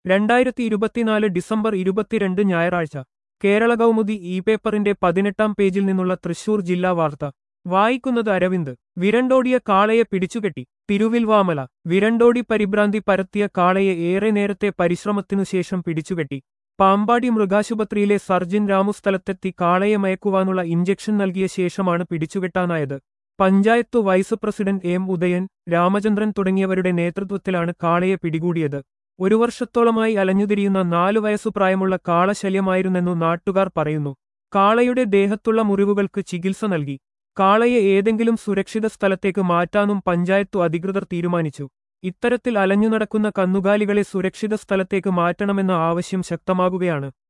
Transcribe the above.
രണ്ടായിരത്തി ഇരുപത്തിനാല് ഡിസംബർ ഇരുപത്തിരണ്ട് ഞായറാഴ്ച കേരള കൗമുദി ഇ പേപ്പറിന്റെ പതിനെട്ടാം പേജിൽ നിന്നുള്ള തൃശൂർ ജില്ലാ വാർത്ത വായിക്കുന്നത് അരവിന്ദ് വിരണ്ടോടിയ കാളയെ പിടിച്ചുകെട്ടി തിരുവിൽവാമല വിരണ്ടോടി പരിഭ്രാന്തി പരത്തിയ കാളയെ ഏറെ നേരത്തെ പരിശ്രമത്തിനു ശേഷം പിടിച്ചുകെട്ടി പാമ്പാടി മൃഗാശുപത്രിയിലെ സർജൻ രാമു സ്ഥലത്തെത്തി കാളയെ മയക്കുവാനുള്ള ഇഞ്ചക്ഷൻ നൽകിയ ശേഷമാണ് പിടിച്ചുകെട്ടാനായത് panchayat vice president M Udayan Ramachandran തുടങ്ങിയവരുടെ നേതൃത്വത്തിലാണ് കാളയെ പിടികൂടിയത് ഒരു വർഷത്തോളമായി അലഞ്ഞുതിരിയുന്ന നാലു വയസ്സു പ്രായമുള്ള കാളശല്യമായിരുന്നെന്നു നാട്ടുകാർ പറയുന്നു കാളയുടെ ദേഹത്തുള്ള മുറിവുകൾക്ക് ചികിത്സ നൽകി കാളയെ ഏതെങ്കിലും സുരക്ഷിത സ്ഥലത്തേക്ക് മാറ്റാനും പഞ്ചായത്തു അധികൃതർ തീരുമാനിച്ചു ഇത്തരത്തിൽ അലഞ്ഞു നടക്കുന്ന കന്നുകാലികളെ സുരക്ഷിത സ്ഥലത്തേക്ക് മാറ്റണമെന്ന ആവശ്യം ശക്തമാകുകയാണ്